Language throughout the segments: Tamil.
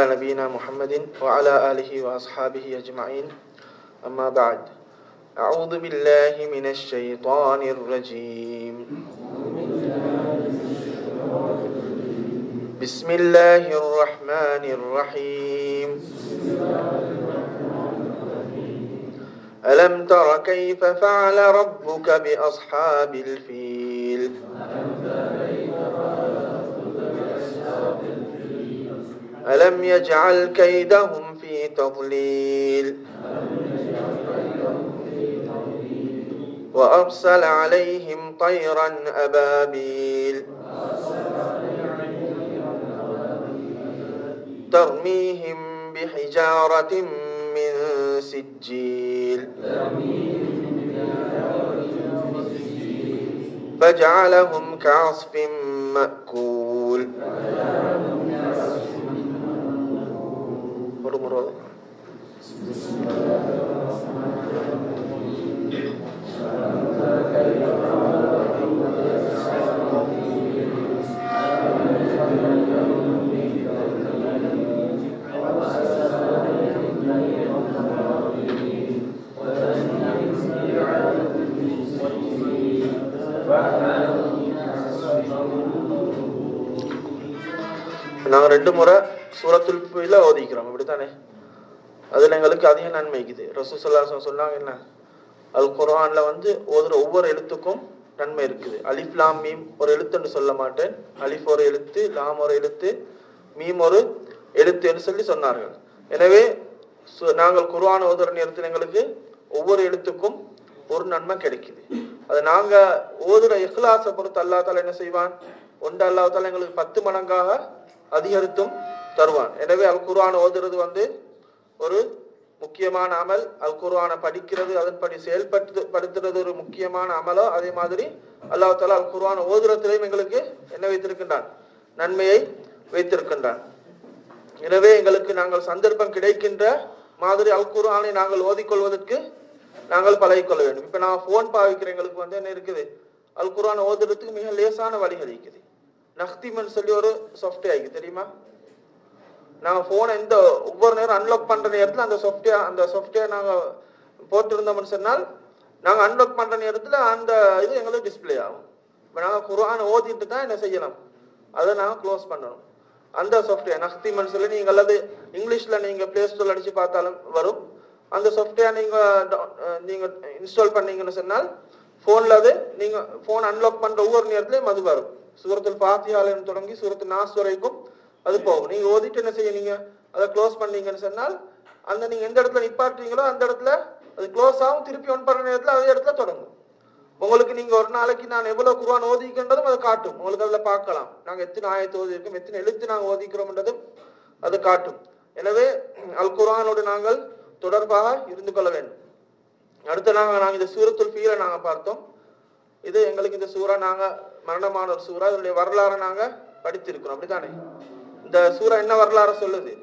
نبينا محمد وعلى آله وأصحابه أجمعين أما بعد أعوذ بالله من الشيطان الرجيم بسم الله الرحمن الرحيم ألم تر كيف فعل ربك بأصحاب الفيل ألم يجعل كيدهم في تضليل وأرسل عليهم طيرا أبابيل ترميهم بحجارة من سجيل فجعلهم كعصف مأكول ஒரு முறை நாங்க ரெண்டு முறை சூரத்துல் ஃபீல ஓதிக்கிறோம் அப்படித்தானே அதுல எங்களுக்கு அதிக நன்மை இருக்குது ரசூசல்லாசம் சொன்னாங்க என்ன அல் குர்ஆன்ல வந்து ஓதுற ஒவ்வொரு எழுத்துக்கும் நன்மை இருக்குது அலிஃப் லாம் மீம் ஒரு எழுத்துன்னு சொல்ல மாட்டேன் அலிஃப் ஒரு எழுத்து லாம் ஒரு எழுத்து மீம் ஒரு எழுத்துன்னு சொல்லி சொன்னார்கள் எனவே சு- நாங்கள் குர்ஆன் ஓதுற நேரத்தில் எங்களுக்கு ஒவ்வொரு எழுத்துக்கும் ஒரு நன்மை கிடைக்குது அது நாங்க ஓதுற இஹ்லாஸை பொறுத்து அல்லாஹ் தாலா என்ன செய்வான் ஒன்று அல்லாஹ் தாலா எங்களுக்கு பத்து மடங்காக அதிகரித்தும் தருவான் எனவே அல் குர்ஆன் ஓதுறது வந்து ஒரு முக்கியமான அமல் அல் குர்ஆனை படிக்கிறது அதன்படி செயல்படுத்து படுத்துறது ஒரு முக்கியமான அமலோ அதே மாதிரி அல்லாஹ் தாலா அல் குர்ஆன் ஓதுறத்திலையும் எங்களுக்கு என்ன வைத்திருக்கின்றான் நன்மையை வைத்திருக்கின்றான் எனவே எங்களுக்கு நாங்கள் சந்தர்ப்பம் கிடைக்கின்ற மாதிரி அல் குர்ஆனை நாங்கள் ஓதிக்கொள்வதற்கு நாங்கள் பழகிக்கொள்ள வேண்டும் இப்ப நான் போன் பாவிக்கிற எங்களுக்கு வந்து என்ன இருக்குது அல் குர்ஆன் ஓதுறதுக்கு மிக லேசான வழிகள் இருக்குது நஹ்திமன் சொல்லி ஒரு சாஃப்ட்வேர் இருக்குது தெரியுமா நாங்கள் ஃபோனை இந்த ஒவ்வொரு நேரம் அன்லாக் பண்ற நேரத்தில் அந்த சாஃப்ட்வேர் அந்த சாஃப்ட்வேர் நாங்கள் போட்டிருந்தோம்னு சொன்னால் நாங்கள் அன்லாக் பண்ற நேரத்தில் அந்த இது எங்களுக்கு டிஸ்ப்ளே ஆகும் இப்போ நாங்கள் குர்ஆன் ஓதிட்டு தான் என்ன செய்யலாம் அதை நாங்கள் க்ளோஸ் பண்ணணும் அந்த சாஃப்ட்வேர் நஹ்திமன் சொல்லி நீங்கள் அல்லது இங்கிலீஷில் நீங்கள் ப்ளே ஸ்டோர் அடிச்சு பார்த்தாலும் வரும் அந்த சாஃப்ட்வேர் நீங்கள் நீங்கள் இன்ஸ்டால் பண்ணீங்கன்னு சொன்னால் ஃபோனில் அது நீங்கள் ஃபோன் அன்லாக் பண்ணுற ஒவ்வொரு நேரத்துலையும் அது வரும் சூரத்தில் ஃபாத்தியாலன்னு தொடங்கி சூரத்து நாஸ் வரைக்கும் அது போகும் நீங்க ஓதிட்டு என்ன செய்யறீங்க அதை க்ளோஸ் பண்ணீங்கன்னு சொன்னால் அந்த நீங்க எந்த இடத்துல நிப்பாட்டுறீங்களோ அந்த இடத்துல அது க்ளோஸ் ஆகும் திருப்பி ஒன் பண்ண நேரத்துல அதே இடத்துல தொடங்கும் உங்களுக்கு நீங்க ஒரு நாளைக்கு நான் எவ்வளவு குர்ஆன் ஓதிக்கின்றதும் அதை காட்டும் உங்களுக்கு அதுல பார்க்கலாம் நாங்க எத்தனை ஆயத்து ஓதி இருக்கோம் எத்தனை எழுத்து நாங்க ஓதிக்கிறோம்ன்றதும் அது காட்டும் எனவே அல் குர்ஆனோடு நாங்கள் தொடர்பாக இருந்து கொள்ள வேண்டும் அடுத்து நாங்க நாங்க இந்த சூரத்துல் ஃபீல நாங்க பார்த்தோம் இது எங்களுக்கு இந்த சூறா நாங்க மரணமான ஒரு சூறா இதனுடைய வரலாறை நாங்க படித்திருக்கிறோம் அப்படித்தானே இந்த சூறா என்ன வரலாறு சொல்லுது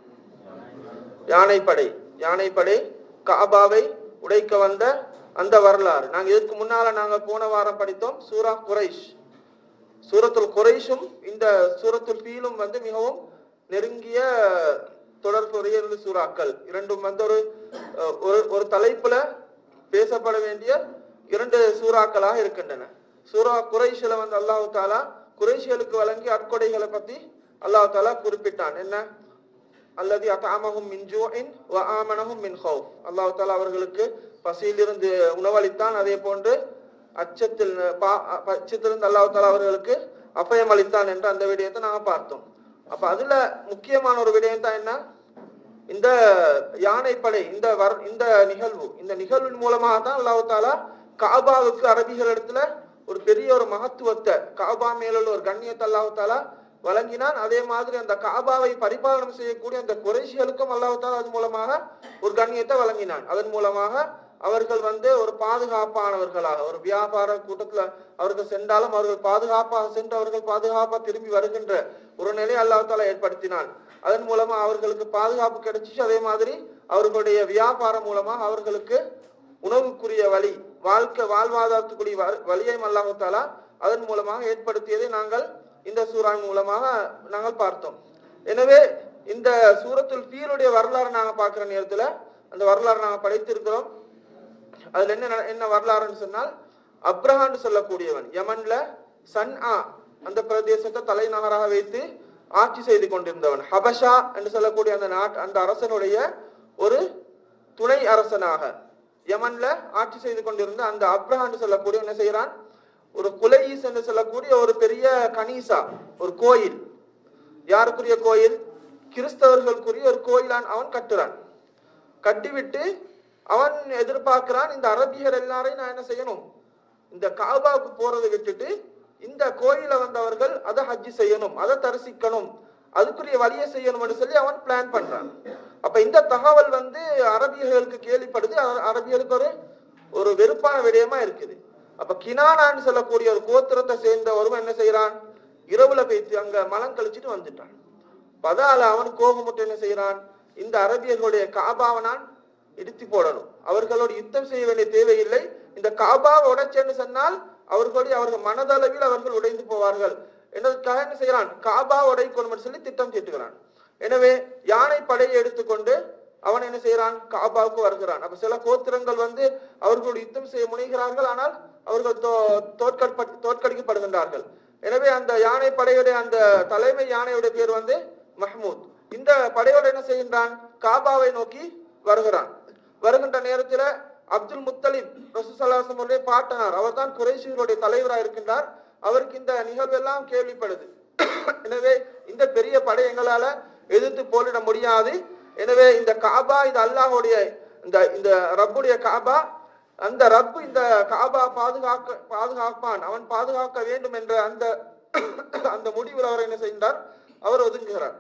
யானைப்படை யானைப்படை காபாவை உடைக்க வந்த அந்த வரலாறு நாங்க இதுக்கு முன்னால நாங்க போன வாரம் படித்தோம் சூரா குரைஷ் சூரத்துல் குரைஷும் இந்த சூரத்துல் ஃபீலும் வந்து மிகவும் நெருங்கிய தொடர்புடைய இரண்டு சூறாக்கள் இரண்டும் வந்து ஒரு அஹ், ஒரு ஒரு தலைப்புல பேசப்பட வேண்டிய இரண்டு சூறாக்களாக இருக்கின்றன சூரா குரைஷில வந்து அல்லாஹ் தாலா குறைஷிகளுக்கு வழங்கிய அற்கொடைகளை பத்தி அல்லாஹ் தாலா குறிப்பிட்டான் என்ன அல்லது அத்தாமகும் மின் ஜூஇன் வ ஆமனஹும் மின் ஹவுஃப் அல்லாஹ் தாலா அவர்களுக்கு பசியிலிருந்து உணவளித்தான் அதே போன்று அச்சத்தில் பா- அச்சத்திலிருந்து அல்லாஹ் தாலா அவர்களுக்கு அபயம் அளித்தான் என்ற அந்த விடயத்தை நாங்க பார்த்தோம் அப்ப அதுல முக்கியமான ஒரு விடயம் தான் என்ன இந்த யானைப்படை இந்த வர் இந்த நிகழ்வு இந்த நிகழ்வின் மூலமாக தான் அல்லாஹ் தாலா காபாவுக்கு அரபிகள் இடத்துல ஒரு பெரிய ஒரு மகத்துவத்தை காபா மேலுள்ள ஒரு கண்ணியத்தை அல்லாஹ் தாலா வழங்கினான் அதே மாதிரி அந்த காபாவை பரிபாலனம் செய்யக்கூடிய அந்த குறைஷிகளுக்கும் அல்லாஹ் தாலா அது மூலமாக ஒரு கண்ணியத்தை வழங்கினான் அதன் மூலமாக அவர்கள் வந்து ஒரு பாதுகாப்பானவர்களாக ஒரு வியாபார கூட்டத்துல அவர்கள் சென்றாலும் அவர்கள் பாதுகாப்பாக சென்று அவர்கள் பாதுகாப்பாக திரும்பி வருகின்ற ஒரு நிலையை அல்லாஹ் தாலா ஏற்படுத்தினான் அதன் மூலமா அவர்களுக்கு பாதுகாப்பு கிடைச்சிச்சு அதே மாதிரி அவர்களுடைய வியாபாரம் மூலமாக அவர்களுக்கு உணவுக்குரிய வழி வாழ்க்கை வாழ்வாதாரத்துக்குரிய வ- வழியையும் அல்லாஹ் தாலா அதன் மூலமாக ஏற்படுத்தியதை நாங்கள் இந்த சூறாவின் மூலமாக நாங்கள் பார்த்தோம் எனவே இந்த சூரத்துல் ஃபீலுடைய வரலாறு நாங்க பார்க்குற நேரத்துல அந்த வரலாறு நாங்க படித்திருக்கிறோம் அதுல என்ன நட- என்ன வரலாறுன்னு சொன்னால் அப்ரஹான்னு சொல்லக்கூடியவன் யமன்ல சன்ஆ அந்த பிரதேசத்தை தலைநகராக வைத்து ஆட்சி செய்து கொண்டிருந்தவன் ஹபஷா என்று சொல்லக்கூடிய அந்த நாட் அந்த அரசனுடைய ஒரு துணை அரசனாக யமன்ல ஆட்சி செய்து கொண்டிருந்த அந்த அப்ரஹான்னு சொல்லக்கூடிய என்ன செய்யறான் ஒரு குலையீஸ் என்று சொல்லக்கூடிய ஒரு பெரிய கனீசா ஒரு கோயில் யாருக்குரிய கோயில் கிறிஸ்தவர்களுக்குரிய ஒரு கோயிலான் அவன் கட்டுறான் கட்டிவிட்டு அவன் எதிர்பார்க்கிறான் இந்த அரபியர் எல்லாரையும் நான் என்ன செய்யணும் இந்த காபாவுக்கு போறதை விட்டுட்டு இந்த கோயில வந்தவர்கள் அதை ஹஜ்ஜி செய்யணும் அதை தரிசிக்கணும் அதுக்குரிய வழியை செய்யணும்னு சொல்லி அவன் பிளான் பண்றான் அப்ப இந்த தகவல் வந்து அரபியர்களுக்கு கேள்விப்படுது அர- அரபியர்களுக்கு ஒரு ஒரு வெறுப்பான விடயமா இருக்குது அப்ப கினானான்னு சொல்லக்கூடிய ஒரு கோத்திரத்தை சேர்ந்த ஒருவன் என்ன செய்யறான் இரவுல போய்த்து அங்க மலம் கழிச்சிட்டு வந்துட்டான் பதால அவன் கோபமுட்டு என்ன செய்யறான் இந்த அரபியர்களுடைய காபாவை நான் இடித்து போடணும் அவர்களோடு யுத்தம் செய்ய வேண்டிய தேவையில்லை இந்த காபாவை உடைச்சேன்னு சொன்னால் அவர்களுடைய அவர்கள் மனதளவில் அவர்கள் உடைந்து போவார்கள் என்பதற்காக என்ன செய்யறான் காபா உடைக்கணும் சொல்லி திட்டம் தீட்டுகிறான் எனவே யானை படையை எடுத்துக்கொண்டு அவன் என்ன செய்யறான் காபாவுக்கு வருகிறான் அப்ப சில கோத்திரங்கள் வந்து அவர்களோடு யுத்தம் செய்ய முனைகிறார்கள் ஆனால் அவர்கள் தோ- தோற்கடிப்ப- தோற்கடிக்கப்படுகின்றார்கள் எனவே அந்த யானை படையுடைய அந்த தலைமை யானையுடைய பேர் வந்து மஹ்மூத் இந்த படையோடு என்ன செய்கின்றான் காபாவை நோக்கி வருகிறான் வருகின்ற நேரத்துல அப்துல் முத்தலிப் ரசூசல்லாசமுடைய பாட்டனார் அவர்தான் குறைஷிகளுடைய தலைவராக இருக்கின்றார் அவருக்கு இந்த நிகழ்வெல்லாம் கேள்விப்படுது எனவே இந்த பெரிய படை எங்களால எதிர்த்து போரிட முடியாது எனவே இந்த காபா இது அல்லாஹ்வுடைய இந்த இந்த ரப்புடைய காபா அந்த ரப்பு இந்த காபா பாதுகாக்க பாதுகாப்பான் அவன் பாதுகாக்க வேண்டும் என்ற அந்த அந்த முடிவில் அவர் என்ன செய்கின்றார் அவர் ஒதுங்குகிறார்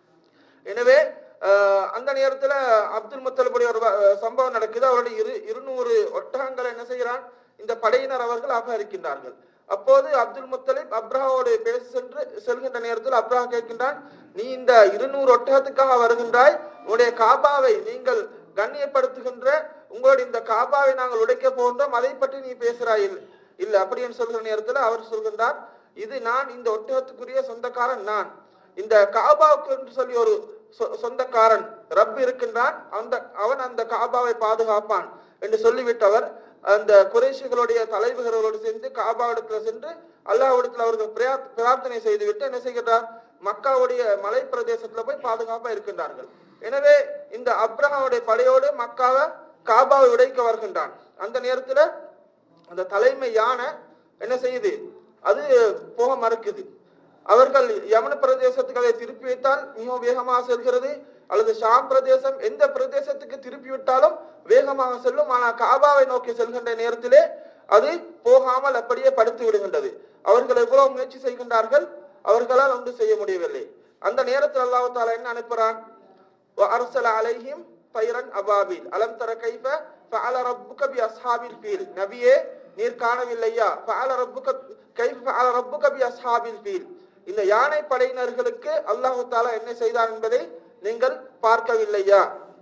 எனவே அஹ், அந்த நேரத்துல அப்துல் முத்தலிபுடைய ஒரு வ- சம்பவம் நடக்குது அவருடைய இரு இருநூறு ஒட்டகங்களை என்ன செய்கிறான் இந்த படையினர் அவர்கள் அபகரிக்கின்றார்கள் அப்போது அப்துல் முத்தலிப் அப்ரஹாவோடு பேச சென்று செல்கின்ற நேரத்தில் அப்ரஹா கேட்கின்றான் நீ இந்த இருநூறு ஒட்டகத்துக்காக வருகின்றாய் உன்னுடைய காபாவை நீங்கள் கண்ணியப்படுத்துகின்ற உங்களுடைய இந்த காபாவை நாங்கள் உடைக்க போகின்றோம் அதை பற்றி நீ பேசுறாய் இல்லை இல்ல அப்படின்னு சொல்கிற நேரத்துல அவர் சொல்கின்றார் இது நான் இந்த ஒட்டகத்துக்குரிய சொந்தக்காரன் நான் இந்த காபாவுக்கு என்று சொல்லி ஒரு சொ- சொந்தக்காரன் ரப் இருக்கின்றான் அந்த அவன் அந்த காபாவை பாதுகாப்பான் என்று சொல்லிவிட்டவர் அந்த குறைஷிகளுடைய தலைவர்களோடு சேர்ந்து காபாவிடத்துல சென்று அல்லாஹ்விடத்தில் அவர்கள் பிரார்த்- பிரார்த்தனை செய்துவிட்டு என்ன செய்கின்றார் மக்காவுடைய மலை பிரதேசத்துல போய் பாதுகாப்பா இருக்கின்றார்கள் எனவே இந்த அப்ரஹாவுடைய படையோடு மக்காவை காபாவை உடைக்க வருகின்றான் அந்த நேரத்துல அந்த தலைமை யானை என்ன செய்யுது அது போக மறுக்குது அவர்கள் யமன பிரதேசத்துக்கு அதை திருப்பி வைத்தால் மிகவும் வேகமாக செல்கிறது அல்லது ஷாம் பிரதேசம் எந்த பிரதேசத்துக்கு திருப்பி விட்டாலும் வேகமாக செல்லும் ஆனால் காபாவை நோக்கி செல்கின்ற நேரத்திலே அது போகாமல் அப்படியே படுத்து விடுகின்றது அவர்கள் எவ்வளவு முயற்சி செய்கின்றார்கள் அவர்களால் ஒன்று செய்ய முடியவில்லை அந்த நேரத்தில் அல்லாஹ் தாலா என்ன அனுப்புறான் وأرسل عليهم طيرا أبابيل ألم تر كيف فعل ربك بأصحاب الفيل நபியே நீர் காணவில்லையா فعل ربك كيف فعل ربك بأصحاب الفيل இந்த யானை படையினர்களுக்கு அல்லாஹ் தாலா என்ன செய்தார் என்பதை நீங்கள் பார்க்கவில்லையா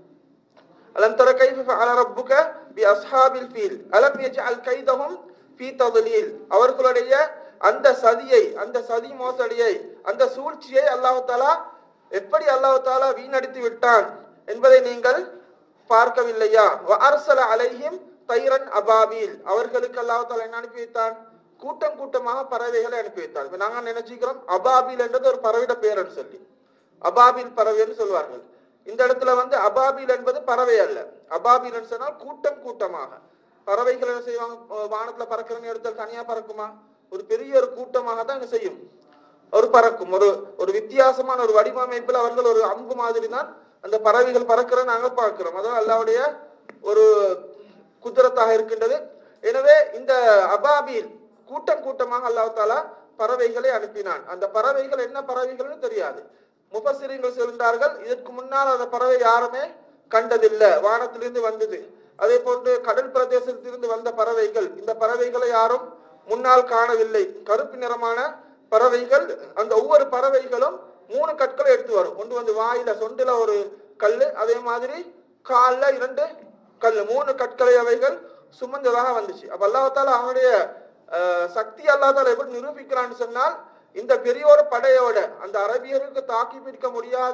அலம் தர கைஃப ஃபஅல ரப்புக பி அஸ்ஹாபில் ஃபீல் அலம் யஜ்அல் கைதஹும் ஃபீ தத்லீல் அவர்களுடைய அந்த சதியை அந்த சதி மோசடியை அந்த சூழ்ச்சியை அல்லாஹ் தஆலா எப்படி அல்லாஹ் தஆலா வீணடித்து விட்டான் என்பதை நீங்கள் பார்க்கவில்லையா வ அர்சல அலைஹிம் தைரன் அபாபீல் அவர்களுக்கு அல்லாஹ் தஆலா என்ன அனுப்பி வைத்தான் கூட்டம் கூட்டமாக பறவைகளை அனுப்பி வைத்தான் இப்ப நாங்க நினைச்சுக்கிறோம் அபாபீல் என்றது ஒரு பறவையோட பேருன்னு சொல்லி அபாபில் பறவைன்னு சொல்வார்கள் இந்த இடத்துல வந்து அபாபில் என்பது பறவை அல்ல அபாபில் சொன்னால் கூட்டம் கூட்டமாக பறவைகள் என்ன செய்வாங்க அஹ் வானத்துல பறக்கிற நேரத்தில் தனியா பறக்குமா ஒரு பெரிய ஒரு கூட்டமாக தான் என்ன செய்யும் ஒரு பறக்கும் ஒரு ஒரு வித்தியாசமான ஒரு வடிவமைப்பில் அவர்கள் ஒரு அம்பு மாதிரி தான் அந்த பறவைகள் பறக்கிற நாங்கள் பார்க்கிறோம் அதான் அல்லாவுடைய ஒரு குதிரத்தாக இருக்கின்றது எனவே இந்த அபாபில் கூட்டம் கூட்டமாக அல்லாஹ் தாலா பறவைகளை அனுப்பினான் அந்த பறவைகள் என்ன பறவைகள்னு தெரியாது முபசிரியர்கள் சொல்கின்றார்கள் இதற்கு முன்னால் அந்த பறவை யாருமே கண்டதில்லை வானத்திலிருந்து வந்தது அதே போன்று கடல் பிரதேசத்திலிருந்து வந்த பறவைகள் இந்த பறவைகளை யாரும் முன்னால் காணவில்லை கருப்பு நிறமான பறவைகள் அந்த ஒவ்வொரு பறவைகளும் மூணு கற்களை எடுத்து வரும் ஒன்று வந்து வாயில சொண்டுல ஒரு கல்லு அதே மாதிரி கால்ல இரண்டு கல்லு மூணு கற்களை அவைகள் சுமந்ததாக வந்துச்சு அப்ப அல்லாஹால அவனுடைய அஹ், சக்தி அல்லாஹால எப்படி நிரூபிக்கிறான்னு சொன்னால் இந்த பெரியோர் படையோட அந்த அரபியருக்கு தாக்கி பிடிக்க முடியாத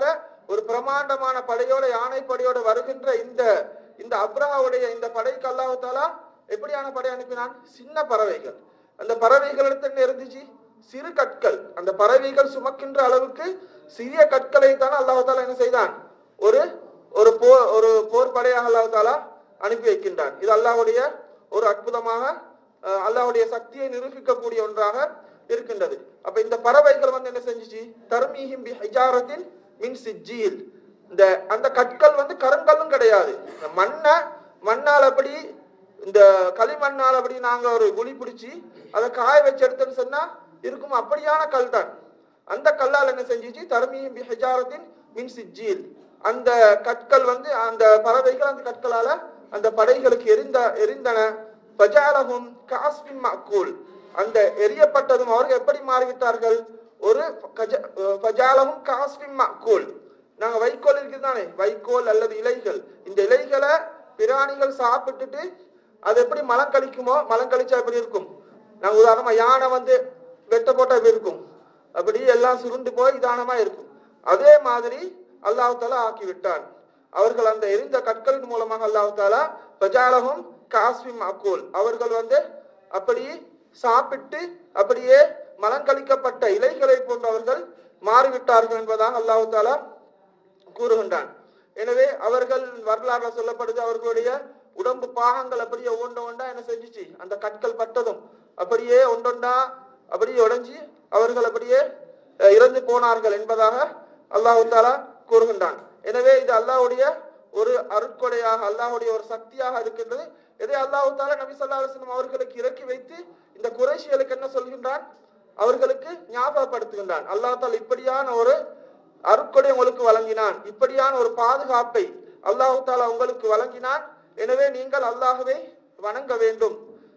ஒரு பிரமாண்டமான படையோட யானை படையோட வருகின்ற இந்த இந்த அப்ரஹாவுடைய இந்த படைக்கு அல்லாஹ் தாலா எப்படியான படை அனுப்பினான் சின்ன பறவைகள் அந்த பறவைகள் இடத்துல என்ன இருந்துச்சு சிறு கற்கள் அந்த பறவைகள் சுமக்கின்ற அளவுக்கு சிறிய கற்களை தான் அல்லாஹ் தாலா என்ன செய்தான் ஒரு ஒரு போர் ஒரு போர் படையாக அல்லாஹ் தாலா அனுப்பி வைக்கின்றான் இது அல்லாஹ்வுடைய ஒரு அற்புதமாக அஹ், அல்லாஹ்வுடைய சக்தியை நிரூபிக்கக்கூடிய ஒன்றாக இருக்கின்றது அப்ப இந்த பறவைகள் வந்து என்ன செஞ்சுச்சு தர்மீஹிம் பி ஹிஜாரத்தின் மின் சிஜ்ஜீல் இந்த அந்த கற்கள் வந்து கருங்கல்லும் கிடையாது இந்த மண்ணை மண்ணால் அப்படி இந்த களிமண்ணால் அப்படி நாங்க ஒரு குழி பிடிச்சி அதை காய வச்சு எடுத்தோம்னு சொன்னா இருக்கும் அப்படியான கல் தான் அந்த கல்லால் என்ன செஞ்சுச்சு தர்மீஹிம் பி ஹிஜாரத்தின் மின் சிஜ்ஜீல் அந்த கற்கள் வந்து அந்த பறவைகள் அந்த கற்களால அந்த படைகளுக்கு எரிந்த எரிந்தன பஜாலகும் காஸ்பின் மக்கூல் அந்த எரியப்பட்டதும் அவர்கள் எப்படி மாறிவிட்டார்கள் ஒரு கஜ- அஹ் பஜாலகும் காஸ்பின் மக்கூல் நாங்க வைக்கோல் இருக்குது தானே வைக்கோல் அல்லது இலைகள் இந்த இலைகளை பிராணிகள் சாப்பிட்டுட்டு அது எப்படி மலம் கழிக்குமோ மலம் கழிச்சா எப்படி இருக்கும் நாங்க உதாரணமா யானை வந்து வெட்ட போட்டா எப்படி இருக்கும் அப்படி எல்லாம் சுருண்டு போய் நிதானமா இருக்கும் அதே மாதிரி அல்லாஹ் தாலா ஆக்கி விட்டான் அவர்கள் அந்த எரிந்த கற்களின் மூலமாக அல்லாஹ் தாலா பஜாலகும் காஸ்மிம் அக்கூல் அவர்கள் வந்து அப்படி சாப்பிட்டு அப்படியே மலங்கழிக்கப்பட்ட இலைகளை போன்றவர்கள் மாறிவிட்டார்கள் என்பதாக அல்லாஹ் தாலா கூறுகின்றான் எனவே அவர்கள் வரலாறுல சொல்லப்படுது அவர்களுடைய உடம்பு பாகங்கள் அப்படியே ஒவ்வொன்று ஒன்றா என்ன செஞ்சுச்சு அந்த கற்கள் பட்டதும் அப்படியே ஒன்றொண்டா அப்படியே உடைஞ்சி அவர்கள் அப்படியே அஹ், இறந்து போனார்கள் என்பதாக அல்லாஹு தாலா கூறுகின்றான் எனவே இது அல்லாஹ்வுடைய ஒரு அருட்கொடையாக அல்லாஹ்வுடைய ஒரு சக்தியாக இருக்கின்றது இதை அல்லாஹு தாலா நபி ஸல்லல்லாஹு அலைஹி வஸல்லம் அவர்களுக்கு இறக்கி வைத்து இந்த குறைஷிகளுக்கு என்ன சொல்கின்றான் அவர்களுக்கு ஞாபகப்படுத்துகின்றான் அல்லாஹ் தாலா இப்படியான ஒரு அருட்கொடை உங்களுக்கு வழங்கினான் இப்படியான ஒரு பாதுகாப்பை அல்லாஹு தாலா உங்களுக்கு வழங்கினான் எனவே நீங்கள் அல்லாஹ்வை வணங்க வேண்டும்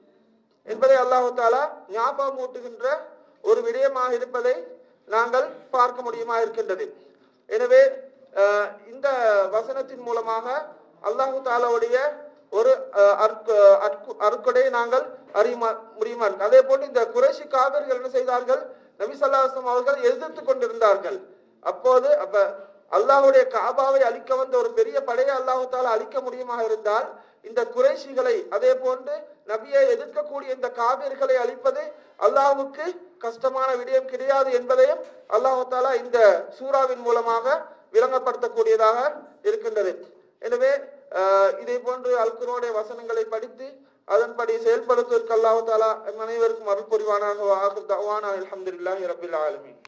என்பதை அல்லாஹு தாலா ஞாபகம் ஊட்டுகின்ற ஒரு விடயமாக இருப்பதை நாங்கள் பார்க்க முடியுமா இருக்கின்றது எனவே அஹ், இந்த வசனத்தின் மூலமாக அல்லாஹு தாலாவுடைய ஒரு அஹ், அற்கு- அற்கு- அருட்கொடையை நாங்கள் அறிய முடியுமா இருக்கு அதே போன்று இந்த குறைஷி காவிர்கள் என்ன செய்தார்கள் நபி ஸல்லல்லாஹு அலைஹி வஸல்லம் அவர்கள் எதிர்த்து கொண்டிருந்தார்கள் அப்போது அப்ப அல்லாஹ்வுடைய காபாவை அழிக்க வந்த ஒரு பெரிய படையை அல்லாஹு தாலா அழிக்க முடியுமா இருந்தால் இந்த குறைஷிகளை அதே போன்று நபியை எதிர்க்கக்கூடிய இந்த காவிர்களை அழிப்பது அல்லாஹ்வுக்கு கஷ்டமான விடயம் கிடையாது என்பதையும் அல்லாஹு தாலா இந்த சூறாவின் மூலமாக விளங்கப்படுத்தக்கூடியதாக இருக்கின்றது எனவே ஆஹ், இதே போன்று அல்குரோடைய வசனங்களை படித்து அதன்படி செயல்படுத்துவதற்கு அல்லாஹு தாலா நம் அனைவருக்கும் அருள் புரிவானாக அல்ஹம்துலில்லாஹி ரபில் ஆலமீன்